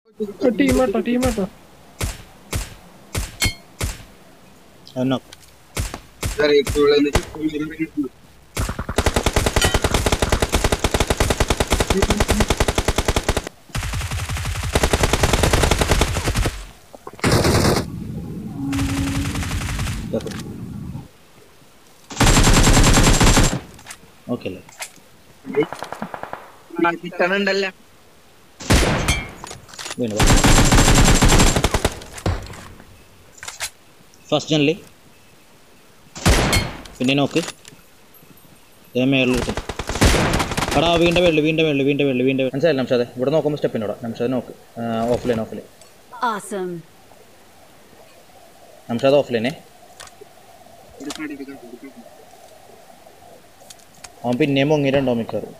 ടീമാട്ടോ ടീമാട്ടോ എന്നോ ഓക്കെ അല്ലേ കിട്ടണുണ്ടല്ലോ വീണ്ടും ഫസ്റ്റ് ജനലി പിന്നെ നോക്ക് ഇതേ മേളിൽ കിട്ടും എടാ വീണ്ടും വെള്ളി വീണ്ടും വെള്ളി വീണ്ടും വെള്ളി വീണ്ടും മനസ്സിലായില്ല നംഷാദെ ഇവിടെ നോക്കുമ്പോൾ സ്റ്റെപ്പിനോടാ നംഷാദ് നോക്ക് ഓഫ്ലൈൻ ഓഫ്ലൈൻ Awesome. നംഷാദ് ഓഫ്ലൈനെ അവൻ പിന്നെയും പൊങ്ങിയിട്ടുണ്ടോ മിക്കവാറും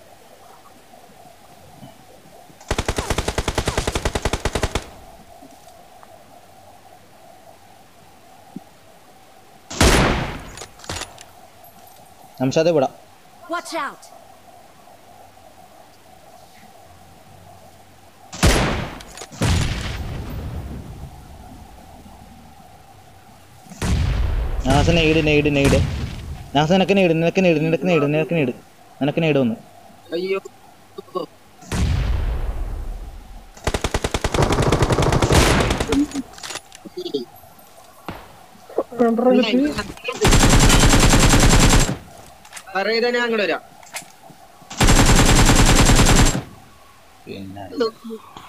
നംഷാദ് ഇവിടെ Watch out. നാസ നെയ്ഡ് നെയ്ഡ് നെയ്ഡ് നാസ നിനക്ക് നെയ്ഡ് നിനക്ക് നെയ്ഡ് നിനക്ക് നെയ്ഡ് നിനക്ക് നെയ്ഡ് നിനക്ക് നെയ്ഡ് ഒന്ന് അയ്യോ കണ്ടറ കിട്ടി പറയുന്നത് ഞാൻ അങ്ങോട്ട് വരാം പിന്നെ ഇത്